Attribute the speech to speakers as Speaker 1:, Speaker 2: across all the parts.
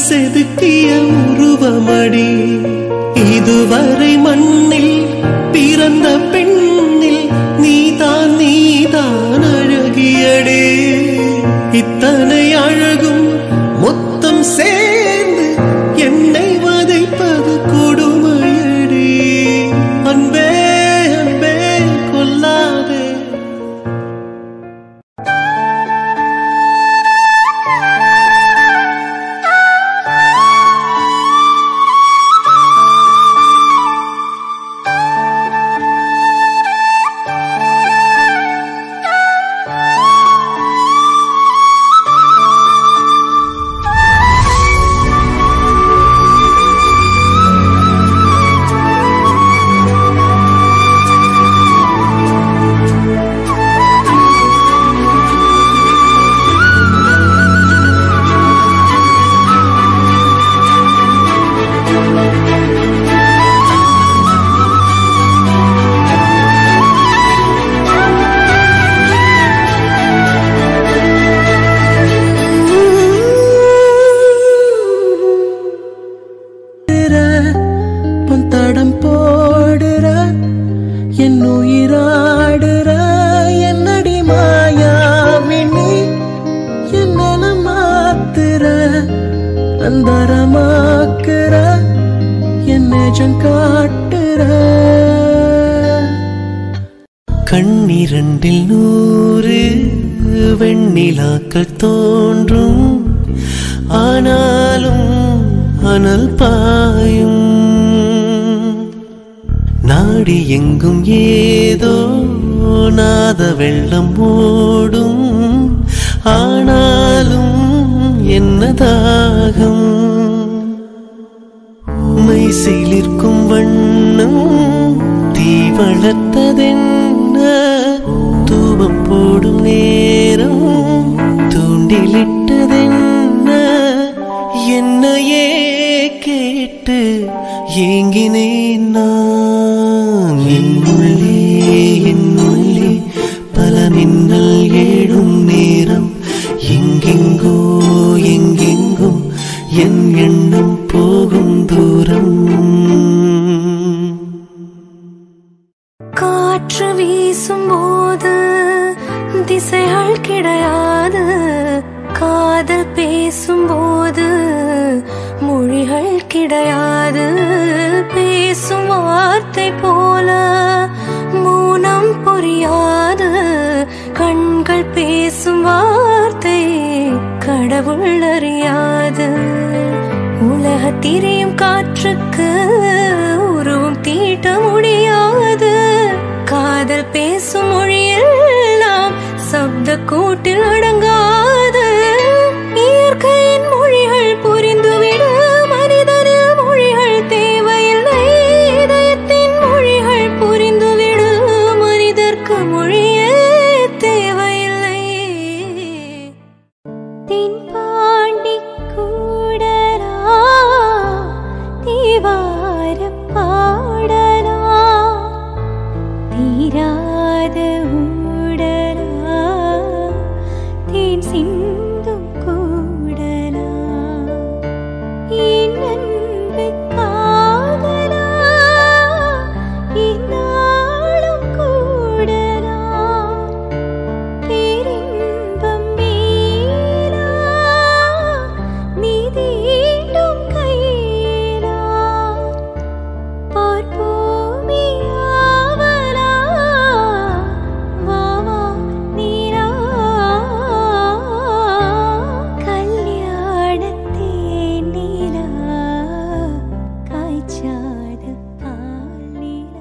Speaker 1: செதுக்கிய உருவமடி இதுவரை மண்ணில் பிறந்த பெண்ணில் நீதான் நீதான் அழகியடே இத்தனை அழகும் மொத்தம் சேர்ந்து என்னை வதைப்பது கொடுமையடி அன்பே அன்பே கொல்லாதே பொந்தடம் போடுற என் உயிராடுற என்னடி மாயாவினி என்ன மாத்துற அந்தரமாக்குற என் நெஜம் காட்டுற கண்ணிரண்டில் நூறு வெண்ணிலாக்கள் தோன்றும் ஆனாலும் அனல் பாயும் நாடி எங்கும் ஏதோ நாத வெள்ளம் ஓடும் ஆனாலும் என்ன தாகம் மை சிலிர்க்கும் வண்ணம் தீ வளர்த்ததென்ன தூபம் போடும் நேரம் தூண்டிலிட்டதென்ன என்னையே கேட்டு ஏங்கினேன் நான் என் உள்ளே என் உள்ளே பல மின்னல் ஏழும் நேரம் எங்கெங்கோ எங்கெங்கோ என் எண்ணம் போகும் தூரம்
Speaker 2: காற்று வீசும்போது திசைகள் கிடையாது காதல் பேசும்போது மொழிகள் கிடையாது பேசும் வார்த்தை போல மௌனம் புரியாது கண்கள் பேசும் வார்த்தை கடவுள் அறியாது உலக திரியும் காற்றுக்கு உருவம் தீட்ட முடியாது காதல் பேசும் மொழியில் நாம் சப்த கூட்டில் அடங்காது இயற்கையின் மொழிகள் புரிந்துவிட மனிதனில் மொழிகள் தேவையில்லை இதயத்தின் மொழிகள் புரிந்துவிட மனிதர்க்கு மொழியே தேவையில்லை தென்பாண்டி கூடலா தீவார பாடலா தீராத ஊடலா தேன் சிந்தும் கூடலா என் அன்பு காதலா இந்நாளும் கூடலா பேரின்பம் மேலா நீ தீண்டும் கையிலா பார்ப்போமே ஆவலா வா வா நீரா கல்யாணத்தே நீலா காய்ச்சாத பாலிலா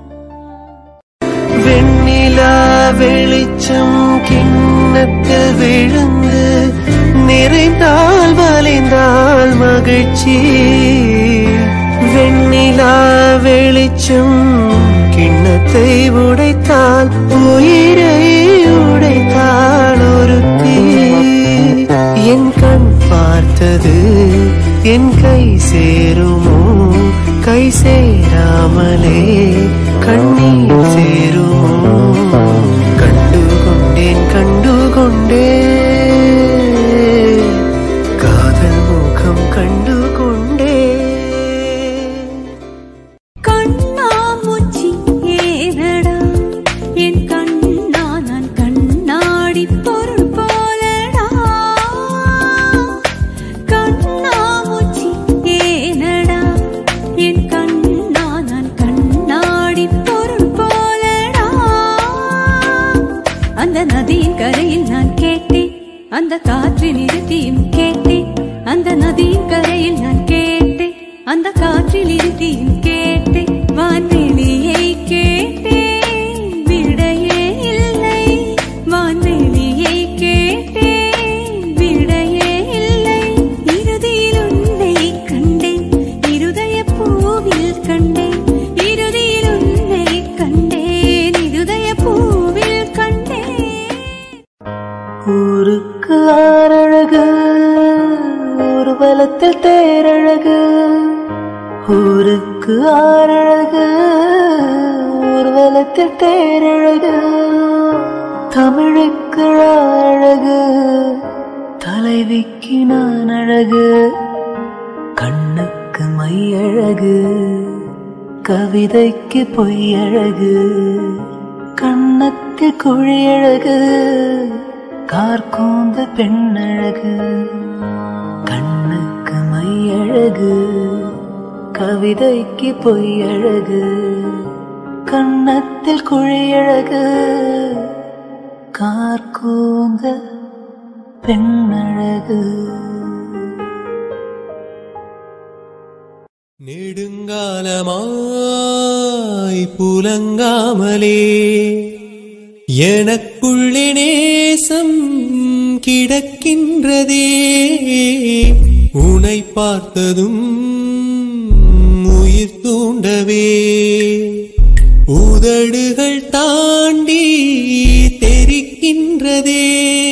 Speaker 1: வெண்ணிலா வெளிச்சம் கிண்ணத்தில் விழுந்து நிறைந்தால் வலிந்தால் மகிழ்ச்சி வெண்ணிலா வெளிச்சம் கிண்ணத்தை உடைத்தால் உயிரை உடைத்தால் ஒரு தீ என் கண் பார்த்தது என் கை சேருமோ கை சேராமலே கண்ணீர் சேருமோ கண்டு கொண்டேன் கண்டு கொண்டேன் காதல் முகம் கண்டு கொண்டேன் ஊர்வலத்தில் தேரழகு ஊருக்கு ஆறழகு ஊர்வலத்தில் தேரழகு தமிழுக்கு அழகு தலைவிக்கு நான் அழகு கண்ணுக்கு மையழகு கவிதைக்கு பொய்யழகு கண்ணத்தில் குழியழகு கார்கோந்த பெண்ணழகு கண்ணுக்கு மையழகு கவிதைக்கு பொய்யழகு கண்ணத்தில் குழியழகு கார்கோந்த பெண்ணழகு
Speaker 3: நெடுங்காலமாய் புலங்காமலே எனக்குள்ளே நேசம் கிடக்கின்றதே உனை பார்த்ததும் உயிர் தூண்டவே உதடுகள் தாண்டி தெரிக்கின்றதே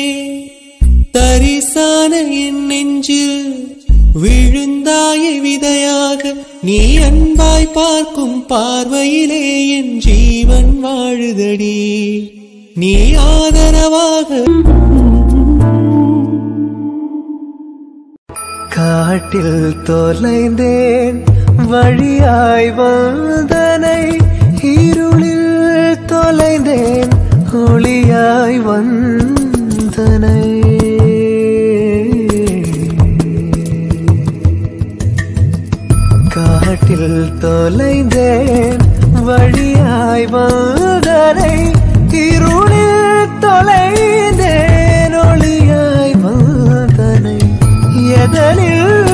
Speaker 3: தரிசான என் நெஞ்சில் விழுந்தாய விதையாக நீ அன்பாய் பார்க்கும் பார்வையிலே என் ஜீவன் வாழுதடி நீ ஆதரவாக
Speaker 1: காட்டில் தொலைந்தேன் வழியாய் வந்தனை இருளில் தொலைந்தேன் ஒளியாய் வந்தனை காட்டில் தொலைந்தேன் வழியாய் வந்தனை இருளில் தொலைந்தேன் ஒளியாய் வந்தனை எதனில்